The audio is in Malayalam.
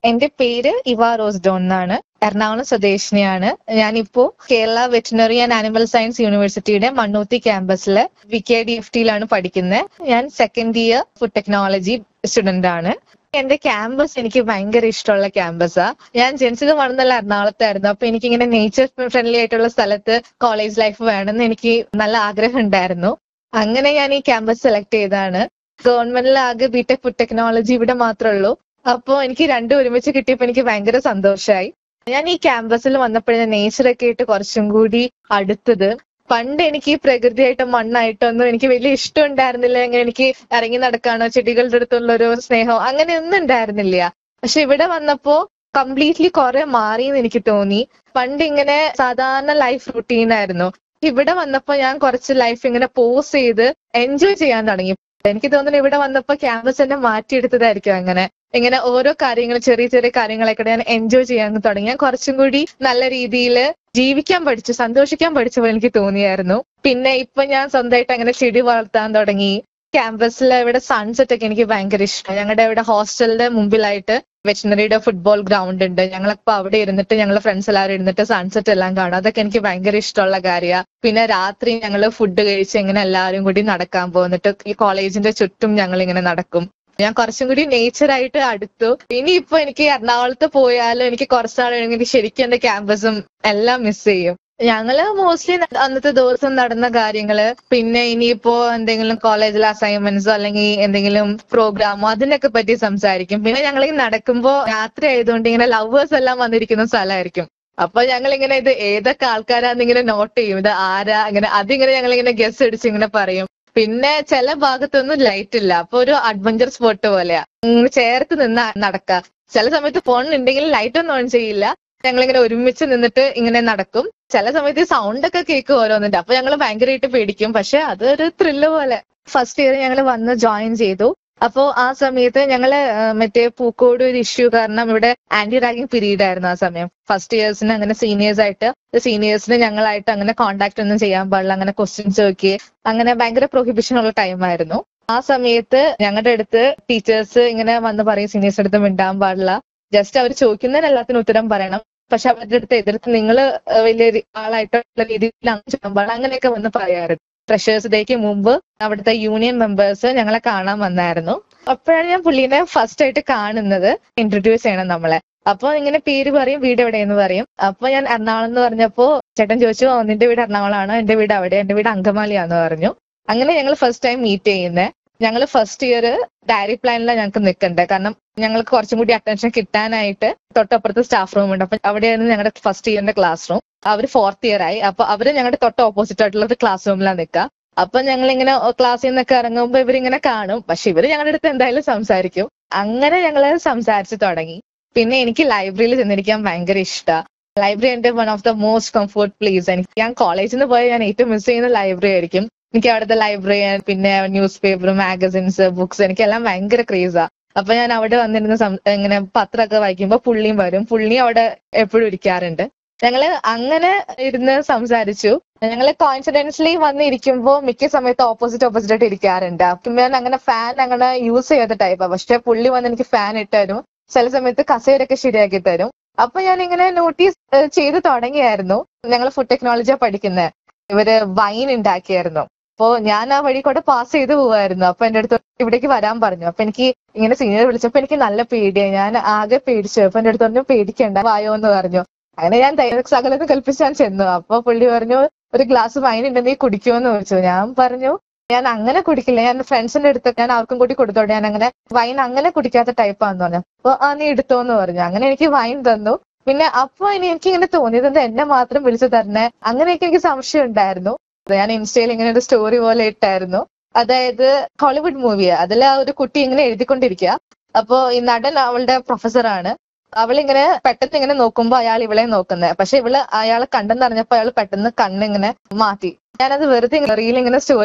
എന്റെ പേര് ഇവ റോസ് ഡോൺ എന്നാണ് എറണാകുളം സ്വദേശിനിയാണ് ഞാനിപ്പോ Kerala veterinary and animal science യൂണിവേഴ്സിറ്റിയുടെ മണ്ണൂത്തി ക്യാമ്പസിലെ വി കെ ഡി എഫ് ടിയിലാണ് പഠിക്കുന്നത് ഞാൻ second year food technology student ആണ് എന്റെ ക്യാമ്പസ് എനിക്ക് ഭയങ്കര ഇഷ്ടമുള്ള ക്യാമ്പസാ ഞാൻ ജനിച്ചത് വളർന്നല്ല എറണാകുളത്തായിരുന്നു അപ്പൊ എനിക്കിങ്ങനെ നേച്ചർ ഫ്രണ്ട്ലി ആയിട്ടുള്ള സ്ഥലത്ത് കോളേജ് ലൈഫ് വേണമെന്ന് എനിക്ക് നല്ല ആഗ്രഹം ഉണ്ടായിരുന്നു അങ്ങനെ ഞാൻ ഈ ക്യാമ്പസ് സെലക്ട് ചെയ്തതാണ് ഗവൺമെന്റിൽ ആകെ ബിടെക് ഫുഡ് ടെക്നോളജി ഇവിടെ മാത്രമേ ഉള്ളൂ അപ്പോ എനിക്ക് രണ്ടും ഒരുമിച്ച് കിട്ടിയപ്പോ എനിക്ക് ഭയങ്കര സന്തോഷമായി ഞാൻ ഈ ക്യാമ്പസിൽ വന്നപ്പോഴേ നേച്ചറൊക്കെ ആയിട്ട് കുറച്ചും കൂടി അടുത്തത് പണ്ട് എനിക്ക് ഈ പ്രകൃതിയായിട്ടോ മണ്ണായിട്ടോ ഒന്നും എനിക്ക് വലിയ ഇഷ്ടം ഉണ്ടായിരുന്നില്ല അങ്ങനെ എനിക്ക് ഇറങ്ങി നടക്കാനോ ചെടികളുടെ അടുത്തുള്ള ഒരു സ്നേഹം അങ്ങനെ ഒന്നും ഉണ്ടായിരുന്നില്ല പക്ഷെ ഇവിടെ വന്നപ്പോ കംപ്ലീറ്റ്ലി കുറെ മാറി എന്ന് എനിക്ക് തോന്നി പണ്ട് ഇങ്ങനെ സാധാരണ ലൈഫ് റുട്ടീൻ ആയിരുന്നു ഇവിടെ വന്നപ്പോ ഞാൻ കുറച്ച് ലൈഫ് ഇങ്ങനെ പോസ് ചെയ്ത് എൻജോയ് ചെയ്യാൻ തുടങ്ങി എനിക്ക് തോന്നുന്നു ഇവിടെ വന്നപ്പോ ക്യാമ്പസ് എന്നെ മാറ്റിയെടുത്തതായിരിക്കും അങ്ങനെ ഇങ്ങനെ ഓരോ കാര്യങ്ങൾ ചെറിയ ചെറിയ കാര്യങ്ങളൊക്കെ ഞാൻ എൻജോയ് ചെയ്യാൻ തുടങ്ങി ഞാൻ കുറച്ചും കൂടി നല്ല രീതിയിൽ ജീവിക്കാൻ പഠിച്ചു സന്തോഷിക്കാൻ പഠിച്ചു പോലെ എനിക്ക് തോന്നിയായിരുന്നു പിന്നെ ഇപ്പൊ ഞാൻ സ്വന്തമായിട്ട് അങ്ങനെ ചെടി വളർത്താൻ തുടങ്ങി ക്യാമ്പസിൽ ഇവിടെ സൺസെറ്റ് ഒക്കെ എനിക്ക് ഭയങ്കര ഇഷ്ടമാണ് ഞങ്ങളുടെ ഇവിടെ ഹോസ്റ്റലിന്റെ മുമ്പിലായിട്ട് വെറ്റിനറിയുടെ ഫുട്ബോൾ ഗ്രൗണ്ട് ഉണ്ട് ഞങ്ങളപ്പോ അവിടെ ഇരുന്നിട്ട് ഞങ്ങളെ ഫ്രണ്ട്സ് എല്ലാവരും ഇരുന്നിട്ട് സൺസെറ്റ് എല്ലാം കാണും അതൊക്കെ എനിക്ക് ഭയങ്കര ഇഷ്ടമുള്ള കാര്യമാണ് പിന്നെ രാത്രി ഞങ്ങൾ ഫുഡ് കഴിച്ച് ഇങ്ങനെ എല്ലാവരും കൂടി നടക്കാൻ പോകുന്നിട്ട് ഈ കോളേജിന്റെ ചുറ്റും ഞങ്ങൾ ഇങ്ങനെ നടക്കും ഞാൻ കുറച്ചും കൂടി നേച്ചറായിട്ട് അടുത്തു ഇനിയിപ്പോ എനിക്ക് എറണാകുളത്ത് പോയാലും എനിക്ക് കുറച്ചാൾ എനിക്ക് ശരിക്കും എന്റെ ക്യാമ്പസും എല്ലാം മിസ് ചെയ്യും ഞങ്ങള് മോസ്റ്റ്ലി അന്നത്തെ ദിവസം നടന്ന കാര്യങ്ങള് പിന്നെ ഇനിയിപ്പോ എന്തെങ്കിലും കോളേജിലെ അസൈൻമെന്റ്സോ അല്ലെങ്കിൽ എന്തെങ്കിലും പ്രോഗ്രാമോ അതിനൊക്കെ പറ്റി സംസാരിക്കും പിന്നെ ഞങ്ങൾ ഈ നടക്കുമ്പോ രാത്രി ആയതുകൊണ്ട് ഇങ്ങനെ ലവേഴ്സ് എല്ലാം വന്നിരിക്കുന്ന സ്ഥലമായിരിക്കും അപ്പൊ ഞങ്ങൾ ഇങ്ങനെ ഇത് ഏതൊക്കെ ആൾക്കാരാന്ന് ഇങ്ങനെ നോട്ട് ചെയ്യും ഇത് ആരാ ഇങ്ങനെ അതിങ്ങനെ ഞങ്ങൾ ഇങ്ങനെ ഗസ് അടിച്ച് ഇങ്ങനെ പറയും പിന്നെ ചില ഭാഗത്തൊന്നും ലൈറ്റ് ഇല്ല അപ്പൊ ഒരു അഡ്വഞ്ചർ സ്പോട്ട് പോലെയാ ഇങ്ങനെ ചേർത്ത് നിന്ന് നടക്കുക ചില സമയത്ത് ഫോൺ ഉണ്ടെങ്കിൽ ലൈറ്റ് ഒന്നും ഓൺ ചെയ്യില്ല ഞങ്ങളിങ്ങനെ ഒരുമിച്ച് നിന്നിട്ട് ഇങ്ങനെ നടക്കും ചില സമയത്ത് സൗണ്ട് ഒക്കെ കേൾക്കും ഓരോന്നിന്റെ അപ്പൊ ഞങ്ങൾ ഭയങ്കരമായിട്ട് പേടിക്കും പക്ഷെ അതൊരു ത്രില്ല് പോലെ ഫസ്റ്റ് ഇയർ ഞങ്ങൾ വന്ന് ജോയിൻ ചെയ്തു അപ്പോ ആ സമയത്ത് ഞങ്ങള് മറ്റേ പൂക്കോട് ഒരു ഇഷ്യൂ കാരണം ഇവിടെ ആന്റി റാഗിങ് പീരീഡ് ആയിരുന്നു ആ സമയം ഫസ്റ്റ് ഇയേഴ്സിന് അങ്ങനെ സീനിയേഴ്സ് ആയിട്ട് സീനിയേഴ്സിന് ഞങ്ങളായിട്ട് അങ്ങനെ കോണ്ടാക്ട് ഒന്നും ചെയ്യാൻ പാടില്ല അങ്ങനെ ക്വസ്റ്റ്യൻസ് ചോദിക്കുക അങ്ങനെ ഭയങ്കര പ്രൊഹിബിഷൻ ഉള്ള ടൈം ആയിരുന്നു ആ സമയത്ത് ഞങ്ങളുടെ അടുത്ത് ടീച്ചേഴ്സ് ഇങ്ങനെ വന്ന് പറയും സീനിയേഴ്സ് അടുത്ത് മിണ്ടാൻ പാടില്ല ജസ്റ്റ് അവർ ചോദിക്കുന്നതിന് എല്ലാത്തിനും ഉത്തരം പറയണം പക്ഷെ അവരുടെ അടുത്ത് എതിർത്ത് നിങ്ങൾ വലിയ ആളായിട്ടുള്ള രീതിയിൽ അങ്ങനെ ചെയ്യാൻ പാടില്ല അങ്ങനെയൊക്കെ വന്ന് പറയാറുണ്ട് ഫ്രഷേഴ്സ് ഡേക്ക് മുമ്പ് അവിടുത്തെ യൂണിയൻ മെമ്പേഴ്സ് ഞങ്ങളെ കാണാൻ വന്നായിരുന്നു അപ്പോഴാണ് ഞാൻ പുള്ളീനെ ഫസ്റ്റ് ആയിട്ട് കാണുന്നത് ഇൻട്രൊഡ്യൂസ് ചെയ്യണം നമ്മളെ അപ്പൊ ഇങ്ങനെ പേര് പറയും വീട് എവിടെയെന്ന് പറയും അപ്പൊ ഞാൻ എറണാകുളം എന്ന് പറഞ്ഞപ്പോ ചേട്ടൻ ചോദിച്ചു "ഓ, നിന്റെ വീട് എറണാകുളമാണോ എന്റെ വീട് അവിടെ എന്റെ വീട് അങ്കമാലിയാന്ന് പറഞ്ഞു അങ്ങനെ ഞങ്ങൾ ഫസ്റ്റ് ടൈം മീറ്റ് ചെയ്യുന്നത് ഞങ്ങൾ ഫസ്റ്റ് ഇയർ ഡയറി പ്ലാനിലാണ് ഞങ്ങൾക്ക് നിൽക്കണ്ടേ കാരണം ഞങ്ങൾക്ക് കുറച്ചും കൂടി അറ്റൻഷൻ കിട്ടാനായിട്ട് തൊട്ടപ്പുറത്ത് സ്റ്റാഫ് റൂം ഉണ്ട് അപ്പൊ അവിടെയായിരുന്നു ഞങ്ങളുടെ ഫസ്റ്റ് ഇയറിന്റെ ക്ലാസ് റൂം അവര് ഫോർത്ത് ഇയർ ആയി അപ്പൊ അവര് ഞങ്ങളുടെ തൊട്ട് ഓപ്പോസിറ്റ് ആയിട്ടുള്ളത് ക്ലാസ് റൂമിലാണ് നിൽക്കുക അപ്പൊ ഞങ്ങൾ ഇങ്ങനെ ക്ലാസ്സിൽ നിന്നൊക്കെ ഇറങ്ങുമ്പോൾ ഇവരിങ്ങനെ കാണും പക്ഷെ ഇവര് ഞങ്ങളുടെ അടുത്ത് എന്തായാലും സംസാരിക്കും അങ്ങനെ ഞങ്ങള് സംസാരിച്ചു തുടങ്ങി പിന്നെ എനിക്ക് ലൈബ്രറിയിൽ ചെന്നിരിക്കാൻ ഭയങ്കര ഇഷ്ടമാണ് ലൈബ്രറി എന്റെ one of the most comfort place എനിക്ക് ഞാൻ കോളേജിൽ നിന്ന് പോയാൽ ഞാൻ ഏറ്റവും മിസ് ചെയ്യുന്ന ലൈബ്രറി ആയിരിക്കും എനിക്ക് അവിടുത്തെ ലൈബ്രറി പിന്നെ ന്യൂസ് പേപ്പർ മാഗസിൻസ് ബുക്സ് എനിക്കെല്ലാം ഭയങ്കര ക്രേസാ അപ്പൊ ഞാൻ അവിടെ വന്നിരുന്ന സം- ഇങ്ങനെ പത്രമൊക്കെ വായിക്കുമ്പോ പുള്ളിയും വരും പുള്ളി അവിടെ എപ്പോഴും ഇരിക്കാറുണ്ട് ഞങ്ങള് അങ്ങനെ ഇരുന്ന് സംസാരിച്ചു ഞങ്ങള് കോയിൻസിഡൻസ്ലി വന്നിരിക്കുമ്പോ മിക്ക സമയത്ത് ഓപ്പോസിറ്റ് ഓപ്പോസിറ്റ് ആയിട്ട് ഇരിക്കാറുണ്ട് അപ്പം ഞാൻ അങ്ങനെ ഫാൻ അങ്ങനെ യൂസ് ചെയ്യാത്ത ടൈപ്പാ പക്ഷെ പുള്ളി വന്ന് എനിക്ക് ഫാൻ ഇട്ട് തരും ചില സമയത്ത് കസേരയൊക്കെ ശരിയാക്കി തരും അപ്പൊ ഞാൻ ഇങ്ങനെ നോട്ടീസ് ചെയ്ത് തുടങ്ങിയായിരുന്നു ഞങ്ങൾ ഫുഡ് ടെക്നോളജിയാ പഠിക്കുന്നത് ഇവര് വൈൻ ഉണ്ടാക്കിയായിരുന്നു അപ്പോ ഞാൻ ആ വഴി കൂടെ പാസ് ചെയ്ത് പോവായിരുന്നു അപ്പൊ എന്റെ അടുത്ത് ഇവിടേക്ക് വരാൻ പറഞ്ഞു അപ്പൊ എനിക്ക് ഇങ്ങനെ സീനിയർ വിളിച്ചപ്പോ എനിക്ക് നല്ല പേടിയായി ഞാൻ ആകെ പേടിച്ചു അപ്പൊ എന്റെ അടുത്ത് പറഞ്ഞു പേടിക്കണ്ട വായോ എന്ന് പറഞ്ഞു അങ്ങനെ ഞാൻ ധൈര്യ സകലത്ത് കൽപ്പിച്ച് ഞാൻ ചെന്നു അപ്പൊ പുള്ളി പറഞ്ഞു ഒരു ഗ്ലാസ് വൈൻ ഉണ്ടെന്ന് നീ കുടിക്കുമെന്ന് ചോദിച്ചു ഞാൻ പറഞ്ഞു ഞാൻ അങ്ങനെ കുടിക്കില്ല ഞാൻ ഫ്രണ്ട്സിന്റെ അടുത്ത് ഞാൻ അവർക്കും കൂടി കൊടുത്തോട്ടെ ഞാൻ അങ്ങനെ വൈൻ അങ്ങനെ കുടിക്കാത്ത ടൈപ്പാന്ന് പറഞ്ഞു അപ്പൊ ആ നീ എടുത്തോന്ന് പറഞ്ഞു അങ്ങനെ എനിക്ക് വൈൻ തന്നു പിന്നെ അപ്പൊ ഇനി എനിക്ക് ഇങ്ങനെ തോന്നിയത് എന്താ എന്നെ മാത്രം വിളിച്ചു തരണേ അങ്ങനെയൊക്കെ എനിക്ക് സംശയം ഉണ്ടായിരുന്നു ഞാൻ ഇൻസ്റ്റയിൽ ഇങ്ങനെ ഒരു സ്റ്റോറി പോലെ ഇട്ടായിരുന്നു അതായത് ഹോളിവുഡ് മൂവിയാ അതിൽ ആ ഒരു കുട്ടി ഇങ്ങനെ എഴുതിക്കൊണ്ടിരിക്കുക അപ്പോ ഈ നടൻ അവളുടെ പ്രൊഫസറാണ് അവളിങ്ങനെ പെട്ടെന്ന് ഇങ്ങനെ നോക്കുമ്പോ അയാൾ ഇവളെ നോക്കുന്നത് പക്ഷെ ഇവള് അയാളെ കണ്ടെന്ന് അറിഞ്ഞപ്പോ അയാൾ പെട്ടെന്ന് കണ്ണിങ്ങനെ മാറ്റി ഞാനത് വെറുതെ റീൽ ഇങ്ങനെ സ്റ്റോറി